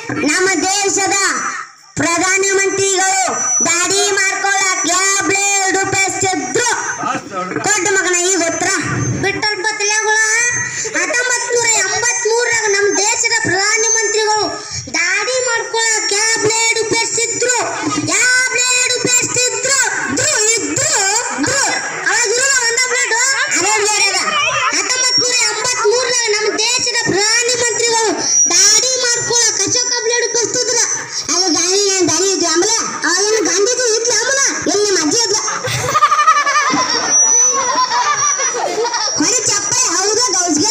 ನಮ್ಮ ದೇಶದ ಪ್ರಧಾನಮಂತ್ರಿಗಳು ದಾಡಿ ಮಾಡ್ಕೊಳಕ್ ಯಾವ ಬ್ಲೇಡ್ ಉಪಯೋಗಿಸಿದ್ರು ದೊಡ್ಡ ಮಗನ ಈಗ ಉತ್ತರ ಬಿಟ್ಟಲ್ಪ ತಲೆಗಳ ಹತ್ತೊಂಬತ್ ನೂರ ಎಂಬತ್ ಮೂರಾಗ ನಮ್ಮ ದೇಶದ ಪ್ರಧಾನಮಂತ್ರಿಗಳು ದಾಡಿ ಮಾಡ್ಕೊಳಕ್ ಯಾವ ಬ್ಲೇಡ್ ಉಪಯೋಗಿಸಿದ್ರು ಯಾವ ಬ್ಲೇಡ್ ಉಪಯೋಗಿಸ್ತಿದ್ರು ದ್ರು ಇದ್ರು ದ್ರು ಅವಾಗ ಇರುವ ಒಂದ ಬ್ಲೇಡ್ ಅದೇ ಬ್ಲೇಡ್ ಅದ ಹತ್ತೊಂಬತ್ ನೂರ ಎಂಬತ್ ಮೂರಾಗ ನಮ್ಮ ದೇಶದ ಪ್ರಧಾನಮಂತ್ರಿಗಳು ದಾಡಿ ಮಾಡ್ಕೊಳಕ್ ಅಶೋಕ ಬ್ಲೇಡ್ ಉಪಯೋಗಿಸ್ತಿದ್ರ ಆಗ ಗಾಂಧಿ ದಾಡಿ ಇದ್ವಿ ಆಮೇಲೆ ಅವಾಗಿನ ಗಾಂಧೀಜಿ ಇದ್ಲ ಆಮೇಲೆ ಎಲ್ಲಿ ನಿಮ್ಮ ಅಜ್ಜಿ ಇದ್ಲ ಹೊರೆ ಚಪ್ಪಲಿ ಹೌದಾ ಗೌಸ್ಗೆ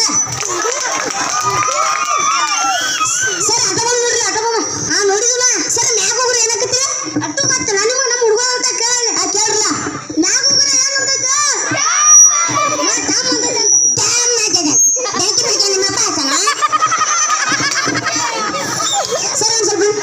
ಸರ್ ಆಟೋ ಬಂದ್ ನೋಡ್ರಿ ಆಟೋ ಬಂದ ಹಾ ನೋಡಿದಲ್ಲ ಸರ್ ಮ್ಯಾಗ ಹೋಗ್ರಿ ಏನಾಕತ್ತಿ ಅಟ್ಟು ಮತ್ತೆ ನನಗೂ ನಮ್ಮ ಹುಡುಗ ಅಂತ ಕೇಳಿ ಆ ಕೇಳ್ರಲ್ಲ ಮ್ಯಾಗ ಹೋಗ್ರಿ ಏನ್ ಅಂತೈತೆ ನಾ ಟಾಮ್ ಅಂತೈತೆ ಅಂತ ಟಾಮ್ ಅಂತೈತೆ ಬೆಂಕಿ ಬಿಡ್ಕೆ ನಿಮ್ಮಪ್ಪ ಆತನ ಸರ್ ಒಂದ್ ಸ್ವಲ್ಪ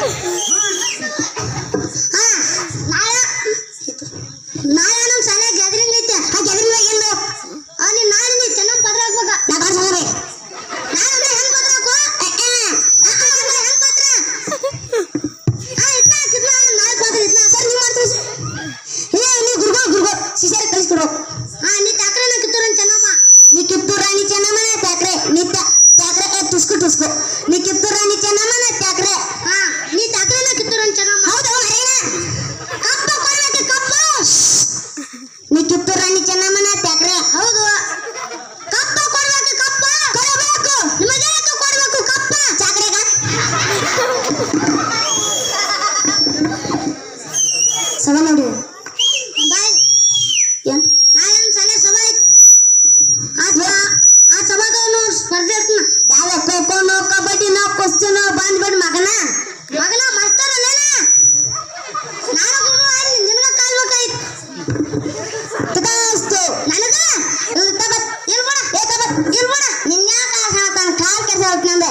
ಹಾ ನಾಳೆ ನಾಳೆ ನಮ್ಮ ಶಾಲೆ ಗ್ಯಾದರಿಂಗ್ ಐತೆ ಆ ಗ್ಯಾದರಿಂಗ್ ಏನು ಆ ನೀನ್ ನಾಳೆ ಚೆನ್ನಾಗಿ ಪತ್ರ ಹಾಕ್ಬೇಕ ನಾ ಬಾರ್ಸ ಹೋಗ್ರಿ ನಾಳೆ ಹೆಂಗ್ ಪತ್ರ ಹಾಕು ಅ, ಅ, ಅ, ಅ, ಅಂದ್ರೆ ಹೆಂಗ್ ಪತ್ರ ಆ ಇದ್ನ ಹಾಕಿದ್ನ ನಾಳೆ ಪತ್ರ ಇದ್ನ ಸರ್ ನೀವು ಮಾಡ್ತೀವಿ ಸರ್ ಏ ನೀ ಗುರ್ಗೋ ಗುರ್ಗೋ ಶಿಷ್ಯರ ಕಳಿಸ್ಕೊಡು ಹಾ ನೀ ತಾಕ್ರೆ ನಾ ಕಿತ್ತೂರು ಚೆನ್ನಮ್ಮ ನೀ ಕಿತ್ತೂರು ರಾಣಿ ಚೆನ್ನಮ್ಮ ನಾ ತಾಕ್ರೆ ನಿತ್ಯ ತಾಕ್ರೆ ಏ ಟುಸ್ಕು ಟುಸ್ಕು ನೀ ಕಿತ್ತೂರು ರಾಣಿ ಚೆನ್ನಮ್ಮ ನಾ ತಾಕ್ರೆ ಹಾ ನೀ ತಾಕ್ರೆ ನಾ ಕಿತ್ತೂರು ಚೆನ್ನಮ್ಮ ಹೌದು ಮರೇನ ಕಪ್ಪ ಕೊಡ್ಬೇಕು ಕಪ್ಪ ನೀ ಕಿತ್ತೂರು ರಾಣಿ ಚೆನ್ನಮ್ಮನ ಟ್ಯಾಕ್ರೆ ಹೌದು ಕಪ್ಪ ಕೊಡ್ಬೇಕು ಕಪ್ಪ ಕೊಡಬೇಕು ನಿಮಗೆ ಯಾಕೆ ಕೊಡ್ಬೇಕು ಕಪ್ಪ ಚಾಕ್ರೆಗ ಸಭಾ ನೋಡಿ ಬಾಯ್ ಏನ್ ನಾಳೆ ಸಲ ಸಭಾ ಐತ್ ಆ ಸಭಾದವನು ಸ್ಪರ್ಧೆ ಇರ್ತನ ಯಾವ ಖೋಖೋನೋ ಕಬಡ್ಡಿನೋ ಕುಸ್ತಿನೋ ಬಂದ್ಬಿಡ್ ಮಗನ ಮಗನ ಮಸ್ತರಲ್ಲೇನ ನಾನು ಗುರು ಅಲ್ಲಿ ನಿನಗ ಕಾಲ್ಬೇಕಾಯ್ತು ತದಾಸ್ತು ನನಗ ತಬತ್ ಇಲ್ಬೇಡ ಏ ತಬತ್ ಇಲ್ಬೇಡ ನಿನ್ಯಾಕ ಹೇಳ್ತಾನ ಕಾಲ್ ಕೆಲಸ ಹೋಗ್ತ ನಂದೆ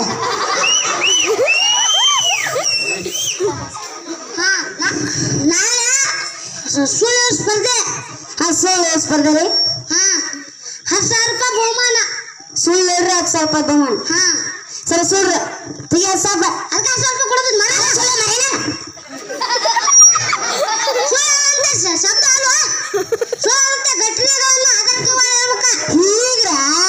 ಹಾ ನಾ- ನಾಳೆ ಸು- ಸುಳ್ಳು ಸ್ಪರ್ಧೆ ಹಾ ಸುಳ್ಳು ಸ್ಪರ್ಧೆ ರೀ ಹಾ ಹತ್ತು ಸಾವಿರ ರೂಪಾಯಿ ಬಹುಮಾನ ಸುಳ್ಳು ಹೇಳ್ರಿ ಹತ್ತು ಸಾವಿರ ರೂಪಾಯಿ ಬಹುಮಾನ ಹಾ ಸರಿ ಸುಳ್ಳು ತೆಗಿ ಹತ್ತು ಸಾವಿರ ರೂಪಾಯಿ ಅದಕ್ಕೆ ಹತ್ತು ಸಾವಿರ